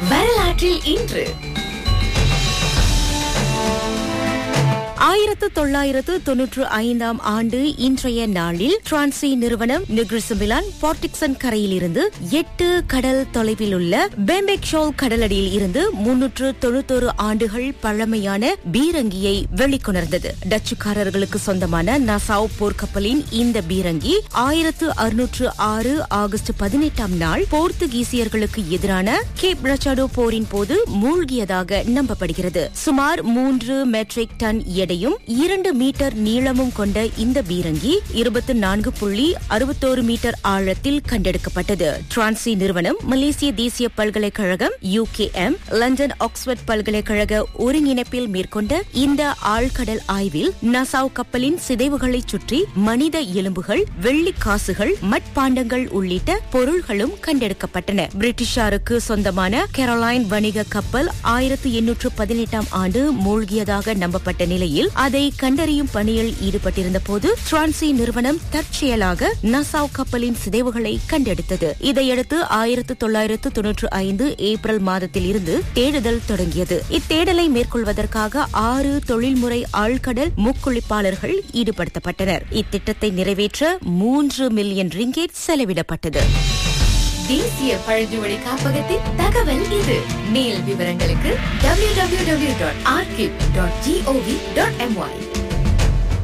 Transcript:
வரலாற்றில் இன்று ஆயிரத்து தொள்ளாயிரத்து தொன்னூற்று ஐந்தாம் ஆண்டு இன்றைய நாளில் டிரான்சி நிறுவனம் நிக்ரிசமிலான் போர்டிக்சன் கரையிலிருந்து எட்டு கடல் தொலைவில் உள்ள பெம்பெக்ஷோல் கடலடியில் இருந்து முன்னூற்று தொண்ணூத்தொரு ஆண்டுகள் பழமையான பீரங்கியை வெளிக்கொணர்ந்தது டச்சுக்காரர்களுக்கு சொந்தமான நசாவ் போர்க்கப்பலின் இந்த பீரங்கி ஆயிரத்து அறுநூற்று ஆறு ஆகஸ்ட் பதினெட்டாம் நாள் போர்த்துகீசியர்களுக்கு எதிரான கேப் ரச்சாடோ போரின் போது மூழ்கியதாக நம்பப்படுகிறது சுமார் மூன்று மெட்ரிக் டன் எடையும் இரண்டு மீட்டர் நீளமும் கொண்ட இந்த பீரங்கி இருபத்தி நான்கு புள்ளி அறுபத்தோரு மீட்டர் ஆழத்தில் கண்டெடுக்கப்பட்டது டிரான்சி நிறுவனம் மலேசிய தேசிய பல்கலைக்கழகம் யூகேஎம் லண்டன் ஆக்ஸ்போர்ட் பல்கலைக்கழக ஒருங்கிணைப்பில் மேற்கொண்ட இந்த ஆழ்கடல் ஆய்வில் நசாவ் கப்பலின் சிதைவுகளை சுற்றி மனித எலும்புகள் வெள்ளி காசுகள் மட்பாண்டங்கள் உள்ளிட்ட பொருள்களும் கண்டெடுக்கப்பட்டன பிரிட்டிஷாருக்கு சொந்தமான கெரோலைன் வணிக கப்பல் ஆயிரத்தி எண்ணூற்று பதினெட்டாம் ஆண்டு மூழ்கியதாக நம்பப்பட்ட நிலையில் அதை கண்டறியும் பணியில் ஈடுபட்டிருந்த போது டிரான்சி நிறுவனம் தற்செயலாக நசாவ் கப்பலின் சிதைவுகளை கண்டெடுத்தது இதையடுத்து ஆயிரத்து தொள்ளாயிரத்து தொன்னூற்று ஐந்து ஏப்ரல் மாதத்தில் இருந்து தேடுதல் தொடங்கியது இத்தேடலை மேற்கொள்வதற்காக ஆறு தொழில்முறை ஆழ்கடல் முக்குளிப்பாளர்கள் ஈடுபடுத்தப்பட்டனர் இத்திட்டத்தை நிறைவேற்ற மூன்று மில்லியன் ரிங்கேட் செலவிடப்பட்டது தேசிய பழங்குடி காப்பகத்தின் தகவல் இது மேல் விவரங்களுக்கு www.archive.gov.my